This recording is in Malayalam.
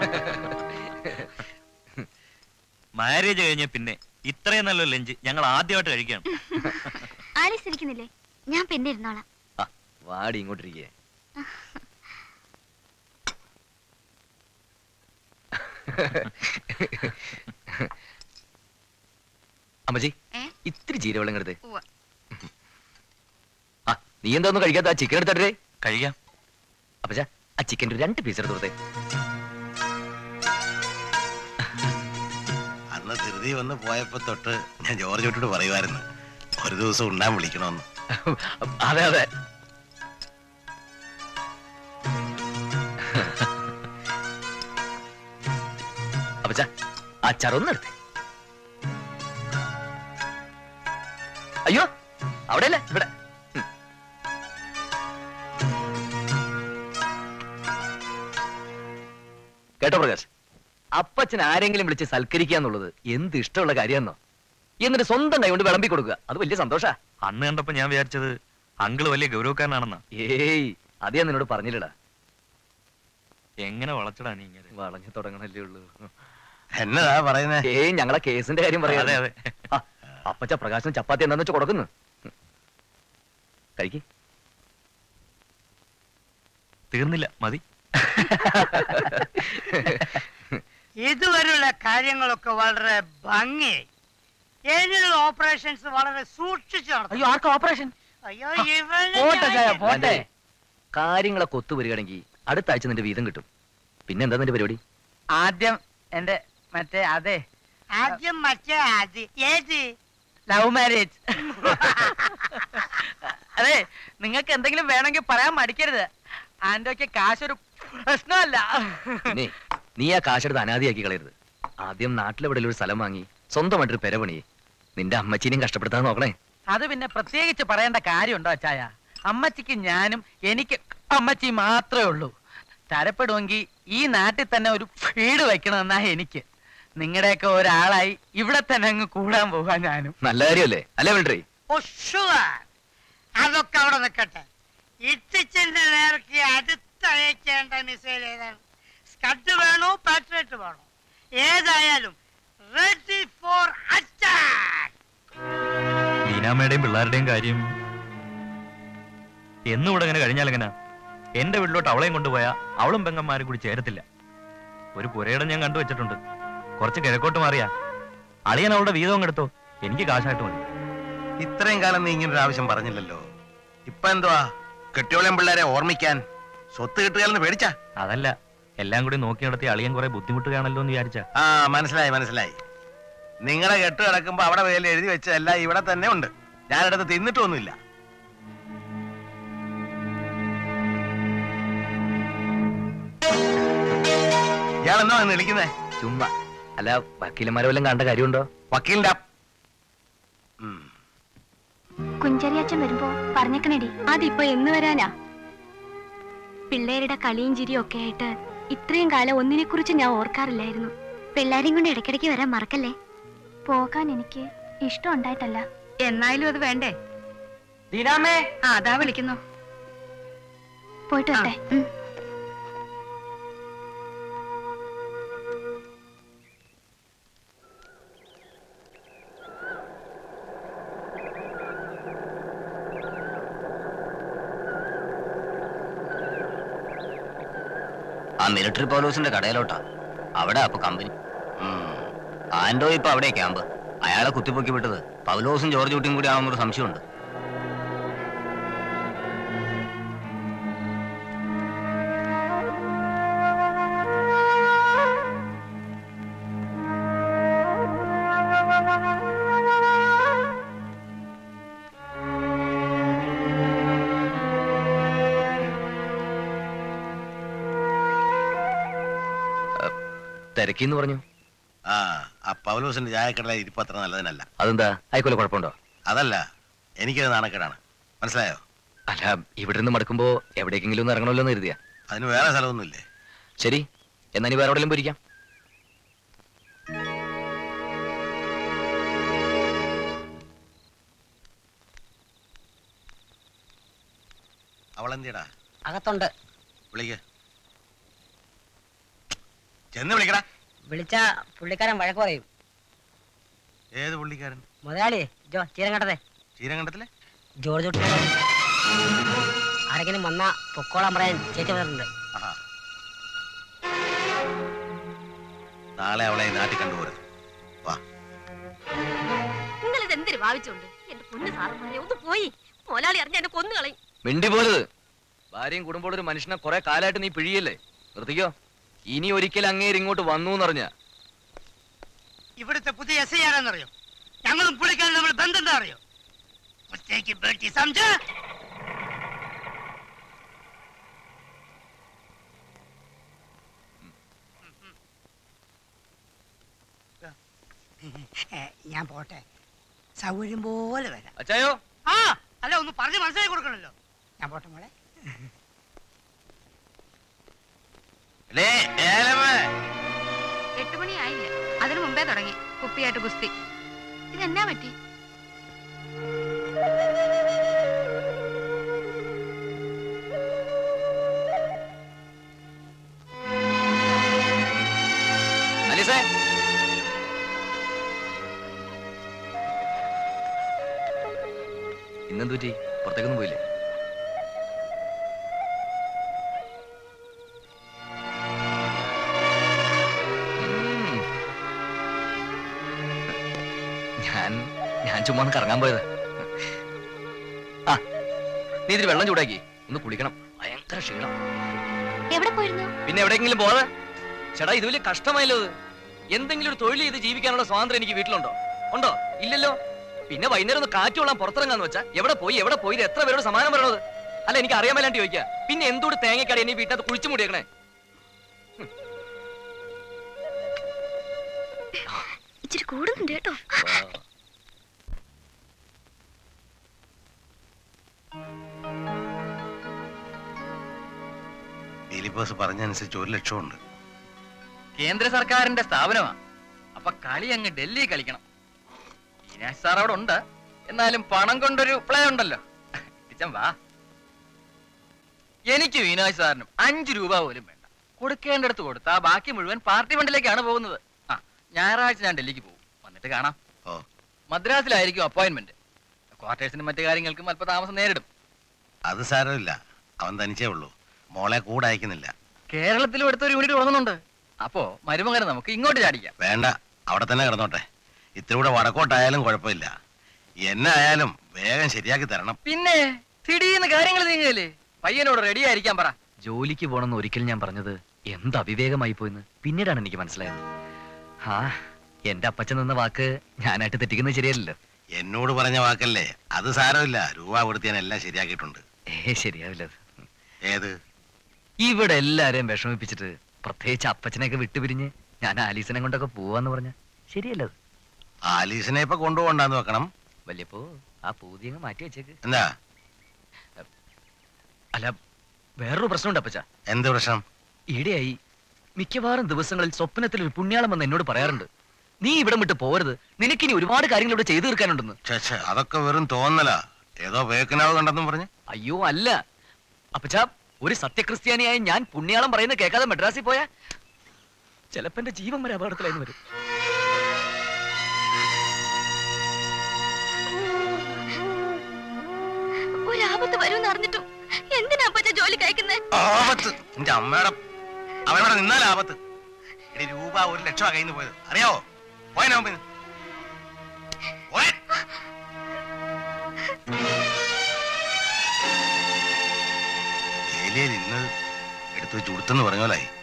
മാരേജ് കഴിഞ്ഞ പിന്നെ ഇത്രയും നല്ല ലഞ്ച് ഞങ്ങൾ ആദ്യമായിട്ട് കഴിക്കുകയാണ് ആലീസ് ഇരിക്കുന്നില്ലേ ഞാൻ പിന്നെ ഇരുന്നോളാം ആ, വാടി ഇങ്ങോട്ടിരിക്കേ അമ്മച്ചി ഏ? ഇത്തിരി ജീരവെള്ളം എടുത്ത് ഉവ്വ. ആ നീ എന്താ ഒന്നും കഴിക്കാത്ത ആ ചിക്കൻ എടുത്തേ കഴിക്കാം അപ്പച്ചാ ആ ചിക്കൻ്റെ രണ്ട് പീസ് എടുത്ത് കൊടുത്തേ അന്ന് ധൃതി വന്ന് പോയപ്പോ തൊട്ട് ഞാൻ ജോർജ് വിട്ടിട്ട് പറയുമായിരുന്നു ഒരു ദിവസം ഉണ്ണാൻ വിളിക്കണമെന്ന് അതെ അതെ അപ്പച്ചാ അച്ചാറൊന്നും എടുത്തേ അയ്യോ അവിടെയല്ലേ ഇവിടെ ഉം. കേട്ടോ പ്രകാശ് അപ്പച്ചൻ ആരെങ്കിലും വിളിച്ച് സൽക്കരിക്കുക എന്നുള്ളത് എന്ത് ഇഷ്ടമുള്ള കാര്യമെന്നോ എന്നിട്ട് സ്വന്തം കൈ കൊണ്ട് വിളമ്പി കൊടുക്കുക അത് വലിയ സന്തോഷാ അന്ന് കണ്ടപ്പോ ഞാൻ വിചാരിച്ചത് അങ്കിള് വലിയ ഗൗരവക്കാരനാണെന്നാ ഏയ് അത് ഞാൻ നിന്നോട് പറഞ്ഞില്ലടാ എങ്ങനെ വളച്ചടാ നീ ഇങ്ങനെ വളഞ്ഞു തുടങ്ങണല്ലേ ഉള്ളൂ എന്നതാ പറയുന്നേ ഏയ് ഞങ്ങളെ കേസിന്റെ കാര്യം പറയാം അതെ അതെ അപ്പച്ച പ്രകാശം ചപ്പാത്തി എന്താന്ന് വെച്ച് കൊടുക്കുന്നു കഴിക്ക് തീർന്നില്ല മതി ഇതുവരെയുള്ള കാര്യങ്ങളൊക്കെ വളരെ ഭംഗിയായി ഇനിയുള്ള ഓപ്പറേഷൻസ് വളരെ സൂക്ഷിച്ചു നടത്തും അയ്യോ ആർക്കും ഓപ്പറേഷൻ അയ്യോ ഇവന് പോട്ടെ ചായ, ഞാൻ- പോട്ടെ. അതെ. കാര്യങ്ങളൊക്കെ ഒത്തുവരികയാണെങ്കിൽ അടുത്ത ആഴ്ച നിന്റെ വീതം കിട്ടും പിന്നെ എന്താ നിന്റെ പരിപാടി ആദ്യം എന്റെ മറ്റേ അതെ ആദ്യം മറ്റേ ആദ്യം ഏത് ലവ് മാരേജ് അതെ നിങ്ങൾക്ക് എന്തെങ്കിലും വേണമെങ്കിൽ പറയാൻ മടിക്കരുത് ആന്റോക്ക് കാശൊരു പ്രശ്നമല്ല പിന്നെ നീ ആ കാശെടുത്ത് അനാദിയാക്കി കളയരുത് ആദ്യം നാട്ടിലെവിടെയുള്ള ഒരു സ്ഥലം വാങ്ങി സ്വന്തമായിട്ടൊരു പെര പണി നിന്റെ അമ്മച്ചീനെയും കഷ്ടപ്പെടുത്താൻ നോക്കണേ അത് പിന്നെ പ്രത്യേകിച്ച് പറയേണ്ട കാര്യമുണ്ടോ അച്ചായ അമ്മച്ചിക്ക് ഞാനും എനിക്ക് അമ്മച്ചി മാത്രമേ ഉള്ളൂ തരപ്പെടുമെങ്കിൽ ഈ നാട്ടിൽ തന്നെ ഒരു വീട് വെക്കണമെന്നാ എനിക്ക് നിങ്ങളുടെയൊക്കെ ഒരാളായി ഇവിടെ തന്നെ അങ്ങ് കൂടാൻ പോകാൻ ഞാനും നല്ല കാര്യമല്ലേ അല്ലേ വെൽട്രി ഓ ഷുവർ അതൊക്കെ അവിടെ നിൽക്കട്ടെ ഇത്തിച്ചിന്റെ നേർക്ക് അടുത്തയക്കേണ്ട മിസൈൽ ഏതാണ് സ്കഡ് വേണോ പാട്രിയറ്റ് വേണോ ഏതായാലും റെഡി ഫോർ അറ്റാക്ക് ലീനാമ്മയുടെയും പിള്ളേരുടെയും കാര്യം എന്നും ഇവിടെ ഇങ്ങനെ കഴിഞ്ഞാൽ എങ്ങനെ എന്റെ വീട്ടിലോട്ട് അവളെയും കൊണ്ടുപോയാ അവളും പെങ്ങന്മാരും കൂടി ചേരത്തില്ല ഒരു പുരയിടം ഞാൻ കണ്ടുവച്ചിട്ടുണ്ട് കുറച്ച് കിഴക്കോട്ട് മാറിയാ അളിയൻ അവളുടെ വീതം അങ്ങ് എടുത്തോ എനിക്ക് കാശായിട്ട് മതി ഇത്രയും കാലം നീ ഇങ്ങനൊരു ആവശ്യം പറഞ്ഞില്ലല്ലോ ഇപ്പൊ എന്തുവാ കെട്ടിയോളം പിള്ളേരെ ഓർമ്മിക്കാൻ സ്വത്ത് കിട്ടുകയെന്ന് പേടിച്ചാ അതല്ല എല്ലാം കൂടി നോക്കി നടത്തി അളിയൻ കുറെ ബുദ്ധിമുട്ടുകയാണല്ലോ എന്ന് വിചാരിച്ച ആ മനസ്സിലായി മനസ്സിലായി നിങ്ങളെ കെട്ട് കിടക്കുമ്പോ അവിടെ വേല എഴുതി വെച്ചതെല്ലാം ഇവിടെ തന്നെ ഉണ്ട് ഞാനിടത്ത് തിന്നിട്ടൊന്നുമില്ല ഇയാളെന്നോ എന്ന് വിളിക്കുന്നേ ചുമ്മാ അല്ല വക്കീലന്മാരെ വല്ലതും കണ്ട കാര്യമുണ്ടോ വക്കീലിന്റെ അപ്പ്- ഉം. കുഞ്ചരിയച്ഛൻ വരുമ്പോ പറഞ്ഞേക്കണേടി അതിപ്പോ എന്ന് വരാനാ പിള്ളേരുടെ കളിയും ചിരിയും ഒക്കെ ആയിട്ട് ഇത്രയും കാലം ഒന്നിനെ കുറിച്ച് ഞാൻ ഓർക്കാറില്ലായിരുന്നു പിള്ളേരെയും കൊണ്ട് ഇടയ്ക്കിടയ്ക്ക് വരാൻ മറക്കല്ലേ പോകാൻ എനിക്ക് ഇഷ്ടം ഉണ്ടായിട്ടല്ല എന്നായാലും അത് വേണ്ടേ ദീനാമേ ആ അതാ വിളിക്കുന്നു പോയിട്ട് വരട്ടെ ഉം. ആ മിലിറ്ററി പൗലോസിന്റെ കടയിലോട്ടാ അവിടെ അപ്പൊ കമ്പനി ഉം. ആൻഡോ ഇപ്പൊ അവിടെ ക്യാമ്പ് അയാളെ കുത്തിപ്പൊക്കി വിട്ടത് പൗലോസും ജോർജ് കുട്ടിയും കൂടി ആവുന്നൊരു സംശയമുണ്ട് തിരക്കിന്ന് പറഞ്ഞു ആ ആ പൗലോസിന്റെ ചായക്കടയിലെ ഇരിപ്പ് അത്ര നല്ലതിനല്ല അതെന്താ ആയിക്കോലെ കുഴപ്പമുണ്ടോ അതല്ല എനിക്കത് നാണക്കേടാണ് മനസ്സിലായോ അല്ല ഇവിടെ നിന്ന് മടക്കുമ്പോ എവിടേക്കെങ്കിലും ഒന്ന് ഇറങ്ങണമല്ലോ എന്ന് കരുതിയാ അതിന് വേറെ സ്ഥലമൊന്നുമില്ലേ ശരി എന്നാ നീ വേറെ എവിടെയും പോയിരിക്കാം അവളെന്തിയടാ അകത്തുണ്ട് വിളിക്ക ചെന്ന് വിളിക്കടാ വിളിച്ച പുള്ളിക്കാരൻ വഴക്ക് പറയും ഏത് പുള്ളിക്കാരൻ മുതലാളി ജോ ചീരങ്കട്ടതെ ചീരകണ്ഠത്തിലെ ജോർജ് കുട്ടി ആരെങ്കിലും വന്നാ പൊക്കോളാൻ പറയാൻ ചേച്ചി പറഞ്ഞിട്ടുണ്ട് ആഹാ. നാളെ അവളെ ഈ നാട്ടിൽ കണ്ടുപോരുത് വാ നിങ്ങൾ ഇത് എന്തിനു ഭാവിച്ചോണ്ട് എന്റെ പൊന്ന് സാറന്മാരെ ഒന്ന് പോയി മോലാളി അറിഞ്ഞ എന്നെ കൊന്നു കളയും മിണ്ടി പോരുത് ഭാര്യയും കുടുംബമുള്ള ഒരു മനുഷ്യനെ കുറെ കാലമായിട്ട് നീ പിഴിയല്ലേ നിർത്തിക്കോ ഇനി ഒരിക്കൽ അങ്ങേര് ഇങ്ങോട്ട് വന്നു എന്നറിഞ്ഞ ഇവിടുത്തെ പുതിയ എസ് ഐ ആരാന്നറിയോ ഞങ്ങളും പുള്ളിക്കാരും നമ്മൾ ബന്ധം എന്താ അറിയോ ഒറ്റയ്ക്ക് ബേട്ടി സംജ ഞാൻ പോട്ടെ സൗകര്യം പോലെ വരാം അച്ചായോ ആ അല്ല ഒന്ന് പറഞ്ഞ് മനസ്സിലാക്കി കൊടുക്കണല്ലോ ഞാൻ പോട്ടെ മോളെ ലേ, ഏലമ്മേ. എട്ട് മണി ആയില്ല അതിനു മുമ്പേ തുടങ്ങി കുപ്പിയായിട്ട് ഗുസ്തി ഇതെന്നാ പറ്റി അലിസേ ഇന്നെന്ത് പറ്റി പുറത്തേക്കൊന്നും പോയില്ലേ ഉം. ഞാൻ ഞാൻ ചുമ്മാ ഒന്ന് കറങ്ങാൻ പോയത് ആ നീ ഇതിൽ വെള്ളം ചൂടാക്കി ഒന്ന് കുളിക്കണം ഭയങ്കര ക്ഷീണം എവിടെ പോയിരുന്നു പിന്നെ എവിടെയെങ്കിലും പോകാതെ ചേട്ടാ ഇത് വലിയ കഷ്ടമായല്ലോ ഇത് എന്തെങ്കിലും ഒരു തൊഴിൽ ചെയ്ത് ജീവിക്കാനുള്ള സ്വാതന്ത്ര്യം എനിക്ക് വീട്ടിലുണ്ടോ ഉണ്ടോ ഇല്ലല്ലോ പിന്നെ വൈകുന്നേരം ഒന്ന് കാറ്റ് കൊള്ളാൻ പുറത്തിറങ്ങാന്ന് വെച്ചാ എവിടെ പോയി എവിടെ പോയി ഇത് എത്ര പേരോട് സമാനം പറയണത് അല്ല എനിക്ക് അറിയാൻ മേലാണ്ട് ചോദിക്കാം പിന്നെ എന്തോട് തേങ്ങക്കടി എന്നെ വീട്ടിനകത്ത് കുഴിച്ചു മൂടിയേക്കണേ ഇച്ചിരി കൂടുന്നുണ്ട് കേട്ടോ ഫിലിപ്പോസ് പറഞ്ഞനുസരിച്ച് ഒരു ലക്ഷമുണ്ട് കേന്ദ്ര സർക്കാരിന്റെ സ്ഥാപനമാണ് അപ്പൊ കളി അങ്ങ് ഡൽഹി കളിക്കണം ഇനാശ് സാർ അവിടെ ഉണ്ട് എന്നാലും പണം കൊണ്ടൊരു പ്ലേ ഉണ്ടല്ലോ കിച്ചൻ വാ എനിക്ക് വിനാശ് സാറിനും അഞ്ചു രൂപ പോലും വേണ്ട കൊടുക്കേണ്ടടുത്ത് കൊടുത്താ ബാക്കി മുഴുവൻ പാർട്ടി ഫണ്ടിലേക്കാണ് പോകുന്നത് ആ ഞായറാഴ്ച ഞാൻ ഡൽഹിക്ക് പോകും വന്നിട്ട് കാണാം ഓ മദ്രാസിലായിരിക്കും അപ്പോയിന്റ്മെന്റ് ക്വാർട്ടേഴ്സിനും മറ്റു കാര്യങ്ങൾക്കും അല്പ താമസം നേരിടും അത് സാരമില്ല അവൻ തനിച്ചേ ഉള്ളൂ മോളെ കൂടെ അയക്കുന്നില്ല കേരളത്തിലും അടുത്തൊരു യൂണിറ്റ് തുടങ്ങുന്നുണ്ട് അപ്പോ മരുമകനെ നമുക്ക് ഇങ്ങോട്ട് ചാടിക്കാം വേണ്ട അവിടെ തന്നെ കിടന്നോട്ടെ ഇത്തിരി കൂടെ വടക്കോട്ടായാലും കുഴപ്പമില്ല എന്നെ ആയാലും വേഗം ശരിയാക്കി തരണം പിന്നെ തിടീന്ന് കാര്യങ്ങൾ നീങ്ങല്ലേ പയ്യനോട് റെഡി ആയിരിക്കാൻ പറ ജോലിക്ക് പോണെന്ന് ഒരിക്കൽ ഞാൻ പറഞ്ഞത് എന്ത് അവിവേകമായി പോയെന്ന് പിന്നീടാണ് എനിക്ക് മനസ്സിലായത് ആ എന്റെ അപ്പച്ചൻ നിന്ന വാക്ക് ഞാനായിട്ട് തെറ്റിക്കുന്നത് ശരിയല്ലല്ലോ എന്നോട് പറഞ്ഞ വാക്കല്ലേ അത് സാരമില്ല രൂപ കൊടുത്ത് ഞാൻ എല്ലാം ശരിയാക്കിയിട്ടുണ്ട് ഏ ശരിയാവില്ല അത്. ഏത് ഇവിടെ എല്ലാരെയും വിഷമിപ്പിച്ചിട്ട് പ്രത്യേകിച്ച് അപ്പച്ചനെയൊക്കെ വിട്ടുപിരിഞ്ഞ് ഞാൻ ആലീസിനെ കൊണ്ടൊക്കെ പോവാന്ന് പറഞ്ഞ ശരിയല്ല അത് ആലീസിനെ ഇപ്പൊ കൊണ്ടുപോകണ്ടെന്ന് വെക്കണം വല്യപ്പോ ആ പൂതി അങ്ങ് മാറ്റി വെച്ചേക്ക് എന്താ അല്ല വേറൊരു പ്രശ്നമുണ്ട് അപ്പച്ച എന്ത് പ്രശ്നം ഈടെയായി മിക്കവാറും ദിവസങ്ങളിൽ സ്വപ്നത്തിൽ ഒരു പുണ്യാളം വന്ന് എന്നോട് പറയാറുണ്ട് നീ ഇവിടം വിട്ട് പോരുത് നിനക്കിനി ഒരുപാട് കാര്യങ്ങൾ ഇവിടെ ചെയ്തു തീർക്കാനുണ്ടെന്ന് ഛെ, ഛെ, അതൊക്കെ വെറും തോന്നലാ ഏതോ വേക്കനാവ് കണ്ടെന്നും പറഞ്ഞ് അയ്യോ അല്ല അപ്പച്ച ഒരു സത്യക്രിസ്ത്യാനിയായ ഞാൻ പുണ്യാളം പറയുന്നത് കേൾക്കാതെ മദ്രാസിൽ പോയാ ചിലപ്പോ എന്റെ ജീവൻ വരെ അപകടത്തിലായിരുന്നു വരും ഒരാപത്ത് വരുമെന്ന് അറിഞ്ഞിട്ടും എന്തിനാ അപ്പച്ച ജോലിക്ക് അയക്കുന്നത് ആപത്ത് എന്റെ അമ്മയുടെ അവനവിടെ നിന്നാൽ ആപത്ത് എടി രൂപ ഒരു ലക്ഷമാ കയ്യിൽ നിന്ന് പോയത് അറിയാവോ പോയനോ മുമ്പിൽ നിന്ന്. പോയാൻ. വേലിയിൽ ഇന്ന് എടുത്തു വെച്ച് ഉടുത്തെന്ന് പറഞ്ഞ പോലായി